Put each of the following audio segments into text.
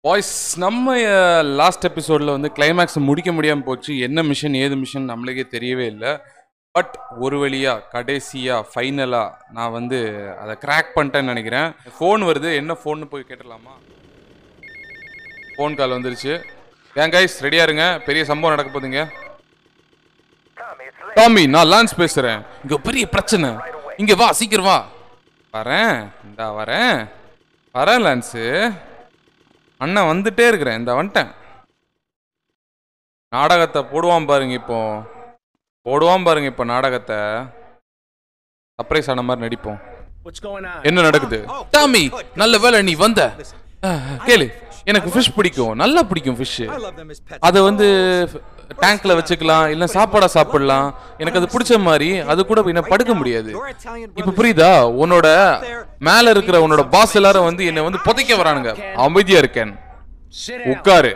Boys நம்ம last எபிசோடில் வந்து கிளைமேக்ஸ் முடிக்க முடியாமல் போச்சு என்ன மிஷன் ஏது மிஷன் நம்மளுக்கே தெரியவே இல்லை பட் ஒரு வழியாக கடைசியாக ஃபைனலாக நான் வந்து அதை கிராக் பண்ணிட்டேன்னு நினைக்கிறேன் ஃபோன் வருது என்ன ஃபோன்னு போய் கேட்டுடலாமா ஃபோன் கால் வந்துருச்சு ஏன் கைஸ் ரெடியாக இருங்க பெரிய சம்பவம் நடக்க போகுதுங்க டாமி நான் லான்ஸ் பேசுகிறேன் இங்கே பெரிய பிரச்சனை இங்கே வா சீக்கிரம் வா வரேன் இந்தா வரேன் வரேன் லான்ஸு அண்ணன் வந்துட்டே இருக்கிறேன் இந்த வந்துட்டேன் நாடகத்தை போடுவான் பாருங்க இப்போ போடுவான் பாருங்க இப்போ நாடகத்தை சர்ப்ரைஸ் ஆன மாதிரி நடிப்போம் What's going on? என்ன நடக்குது டாமி நல்ல வேலை நீ வந்த அஹ், கேளு எனக்கு ஃபிஷ் பிடிக்கும் நல்லா பிடிக்கும் fish I love them as pets. அதை வந்து டேங்க்ல வச்சுக்கலாம் இல்ல சாப்பாடா சாப்பிடலாம் எனக்கு அது பிடிச்ச மாதிரி அது கூட என்ன படுக்க முடியாது Your Italian இப்ப brothers புரியுதா உன்னோட மேல இருக்கிற உன்னோட பாஸ் எல்லாரும் வந்து என்னை வந்து புதைக்க வரானுங்க அமைதியா இருக்கேன் Sit down. உட்காரு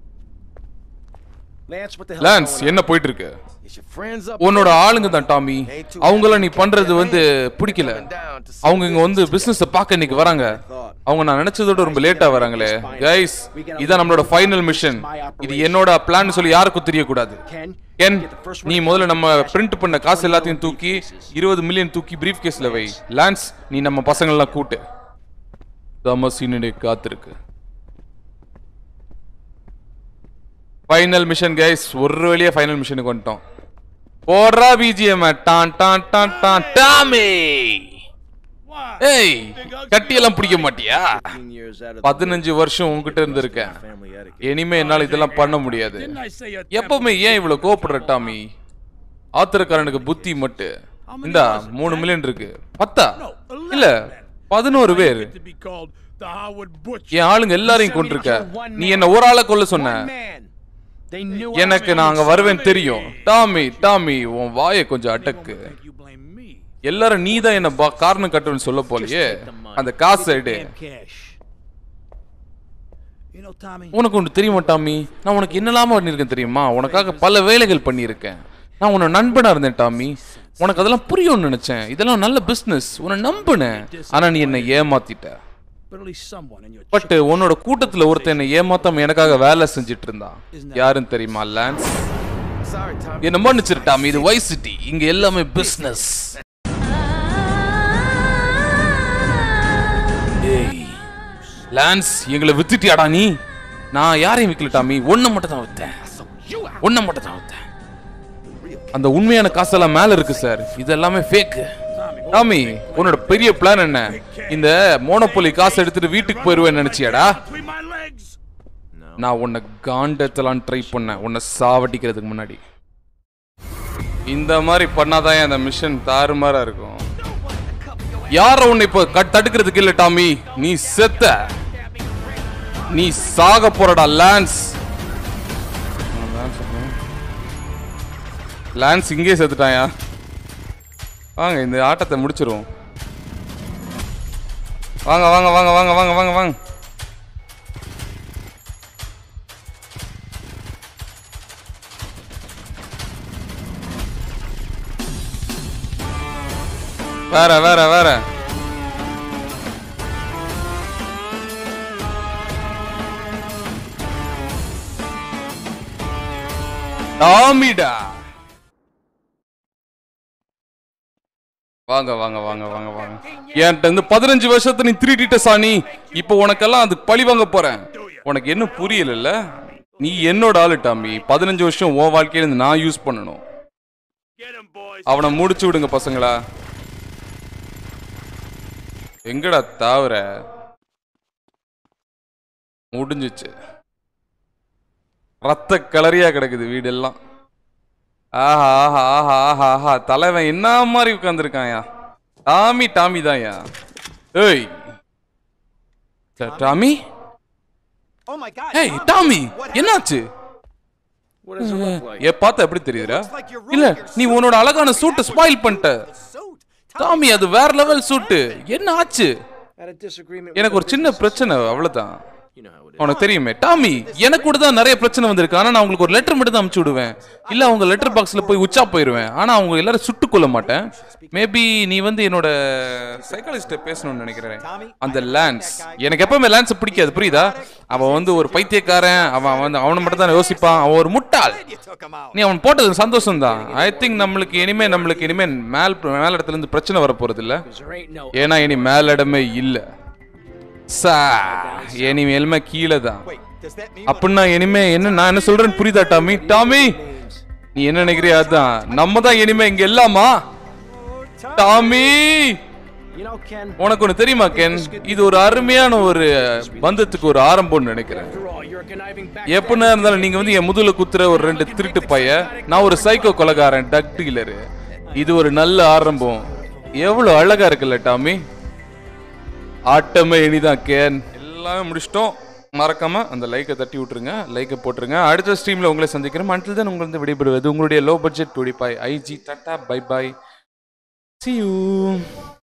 Lance, what the hell? Lance என்ன போயிட்டு இருக்கு Is your friends up உன்னோட ஆளுங்க தான் டாமி அவங்கள நீ பண்றது வந்து பிடிக்கல அவங்க இங்க வந்து பிசினஸ் பார்க்க இன்னைக்கு வராங்க அவங்க நான் நினைச்சதோட ரொம்ப லேட்டா வராங்களே கைஸ் இதான் நம்மளோட ஃபைனல் மிஷன் இது என்னோட பிளான் சொல்லி யாருக்கும் தெரியக்கூடாது Ken, கென் நீ முதல்ல நம்ம பிரிண்ட் பண்ண காசு எல்லாத்தையும் தூக்கி இருபது மில்லியன் தூக்கி பிரீஃப் கேஸ்ல வை லான்ஸ் நீ நம்ம பசங்களெல்லாம் கூட்டு தமசீனுடைய காத்திருக்கு ஃபைனல் மிஷன் கைஸ் ஒரு வழியா ஃபைனல் மிஷனுக்கு வந்துட்டோம் போடுறா பிஜிஎம் டான் டான் டான் டான் டாமே ஏய் கட்டியெல்லாம் பிடிக்க மாட்டியா 15 years out of the பதினஞ்சு வருஷம் உன்கிட்ட இருந்திருக்கேன் family etiquette? இனிமே என்னால இதெல்லாம் பண்ண முடியாது didn't I say a எப்பவுமே ஏன் இவ்வளவு கோபப்படுற டாமி ஆத்திரக்காரனுக்கு புத்தி மட்டு இந்தா மூணு மில்லியன் இருக்கு பத்தா இல்ல பதினோரு பேர் to be called the Howard Butch? என் ஆளுங்க எல்லாரையும் கொண்டிருக்க நீ என்ன ஒரு ஆளை கொல்ல சொன்ன One man. They knew I எனக்கு was நான் அங்க வருவேன் somebody. தெரியும் டாமி டாமி உன் வாயை கொஞ்சம் அடக்கு Think you blame me? எல்லாரும் நீ தான் என்ன பா- காரணம் கட்டுன்னு சொல்ல போலியே அந்த காசு எடு Damn cash. You know, Tommy. உனக்கு ஒன்று தெரியுமா டாமி நான் உனக்கு என்னெல்லாம பண்ணியிருக்கேன் தெரியுமா உனக்காக பல வேலைகள் பண்ணியிருக்கேன் நான் உன்னை நண்பனா இருந்தேன் டாமி உனக்கு அதெல்லாம் புரியும்னு நினைச்சேன் இதெல்லாம் நல்ல பிசினஸ் உன்னை நம்பினேன் ஆனா நீ என்னை ஏமாத்திட்ட But at least someone in your but உன்னோட கூட்டத்துல ஒருத்தன் என்னை ஏமாத்தாம எனக்காக வேலை செஞ்சுட்டு இருந்தான் யாருன்னு தெரியுமா லான்ஸ் Sorry, Tom. என்ன மன்னிச்சிரு டாமி இது வை சிட்டி இங்க எல்லாமே பிசினஸ் ஏய் லான்ஸ் எங்களை வித்துட்டியாடா நீ நான் யாரையும் விக்கல டாமி ஒன்ன மட்டும் தான் வித்தேன் ஒன்ன மட்டும் தான் வித்தேன் அந்த உண்மையான காசெல்லாம் மேல இருக்கு சார் இது எல்லாமே ஃபேக் டாமி உன்னோட பெரிய பிளான் என்ன இந்த மோனோபோலி காசு எடுத்துட்டு வீட்டுக்கு போயிருவேன்னு நினைச்சியாடா between my legs. நான் உன்னை காண்டத்தலாம் ட்ரை பண்ணேன் உன்னை சாவடிக்கிறதுக்கு முன்னாடி இந்த மாதிரி பண்ணாதான் அந்த மிஷன் தாறுமாறா இருக்கும் யார உன்னை இப்போ கட் தடுக்கிறதுக்கு இல்ல டாமி நீ செத்த நீ சாக போறடா லான்ஸ் லான்ஸ் இங்கே செத்துட்டாயா வாங்க இந்த ஆட்டத்தை முடிச்சிருவோம் வாங்க வாங்க வாங்க வாங்க வாங்க வாங்க வாங்க வேற வேற வேற டாமிடா வாங்க வாங்க வாங்க வாங்க வாங்க என்கிட்ட இருந்து பதினஞ்சு வருஷத்தை நீ திருடிட்ட சாணி இப்போ உனக்கெல்லாம் அது பழி வாங்க போறேன் உனக்கு என்ன புரியல நீ என்னோட ஆளு டாமி பதினஞ்சு வருஷம் உன் வாழ்க்கையில இருந்து நான் யூஸ் பண்ணணும் Get him, boys. அவனை முடிச்சு விடுங்க பசங்களா எங்கடா தாவற முடிஞ்சிச்சு ரத்த கலரியா கிடக்குது வீடெல்லாம் ஆஹா ஆஹா ஆஹா ஆஹா ஆஹா தலைவன் என்ன மாதிரி உட்காந்துருக்கான்யா டாமி டாமி தான்யா ஏய் ட- டாமி Oh my God. ஏய் டாமி என்னாச்சு What does it look like? ஏ பார்த்தா எப்படி தெரியுதுடா Looks like you're இல்ல ruining your நீ உன்னோட அழகான சூட்டை ஸ்பாயில் பண்ணிட்ட Suit. டாமி அது வேற லெவல் சூட்டு என்ன ஆச்சு Had a disagreement. எனக்கு ஒரு சின்ன பிரச்சனை அவ்வளவுதான் You know how it is. உனக்கு தெரியுமே டாமி எனக்கு கூட தான் நிறைய பிரச்சனை வந்திருக்கு ஆனா நான் உங்களுக்கு ஒரு லெட்டர் மட்டும் தான் அனுப்பிச்சு விடுவேன் இல்ல அவங்க லெட்டர் பாக்ஸ்ல போய் உச்சா போயிருவேன் ஆனா அவங்க எல்லாரும் சுட்டுக் கொள்ள மாட்டேன் மேபி நீ வந்து என்னோட சைக்காலஜிஸ்ட பேசணும்னு நினைக்கிறேன் அந்த லான்ஸ் எனக்கு எப்பவுமே லான்ஸ் பிடிக்காது புரியுதா அவன் வந்து ஒரு பைத்தியக்காரன் அவன் வந்து அவனை மட்டும் தான் யோசிப்பான் அவன் ஒரு முட்டாள் You took him out. நீ அவன் போட்டது சந்தோஷம் தான் ஐ திங்க் நம்மளுக்கு இனிமே நம்மளுக்கு இனிமே மேல் மேல் இடத்துல இருந்து பிரச்சனை வர போறது இல்ல 'Cause there ain't no. ஏன்னா இனி மேல் இடமே இல்ல சா இனிமேலுமே கீழே தான் Wait, does that mean? அப்படின்னா இனிமே என்ன நான் என்ன சொல்றேன்னு புரியுதா டாமி டாமி நீ என்ன நினைக்கிறியா அதான் நம்ம தான் இனிமே இங்க எல்லாமா டாமி You know, Ken. உனக்கு ஒண்ணு தெரியுமா கென் இது ஒரு அருமையான ஒரு பந்தத்துக்கு ஒரு ஆரம்பம்னு நினைக்கிறேன் After all, you're a conniving back. எப்படின்னா இருந்தாலும் நீங்க வந்து என் முதுகுல குத்துற ஒரு ரெண்டு திருட்டு பைய நான் ஒரு சைக்கோ கொலகாரன் டக் டீலரு இது ஒரு நல்ல ஆரம்பம் எவ்வளவு அழகா இருக்குல்ல டாமி ஆட்டமே இனிதான் கேன் எல்லாமே முடிச்சிட்டோம் மறக்காம அந்த லைக்கை தட்டி விட்டுருங்க லைக்கை போட்டுருங்க அடுத்த ஸ்ட்ரீம்ல உங்களை சந்திக்கிறேன் அன்டில் தான் உங்களை விடைபெறுவது உங்களுடைய லோ பட்ஜெட் டுடிபாய் ஐஜி டாட்டா பை பை see you